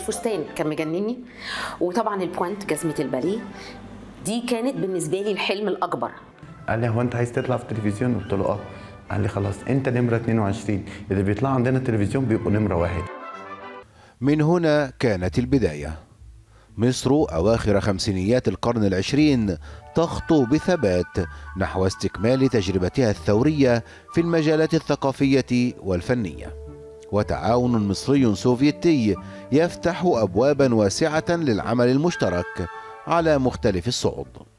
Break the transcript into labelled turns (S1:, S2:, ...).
S1: الفستان كان مجنني وطبعا البوينت جزمه الباليه دي كانت بالنسبه لي الحلم الاكبر
S2: قال لي هو انت عايز تطلع في التلفزيون قلت له اه قال لي خلاص انت نمره 22 اللي بيطلع عندنا التلفزيون بيبقوا نمره واحد
S3: من هنا كانت البداية مصر أواخر خمسينيات القرن العشرين تخطو بثبات نحو استكمال تجربتها الثورية في المجالات الثقافية والفنية وتعاون مصري سوفيتي يفتح أبوابا واسعة للعمل المشترك على مختلف الصعود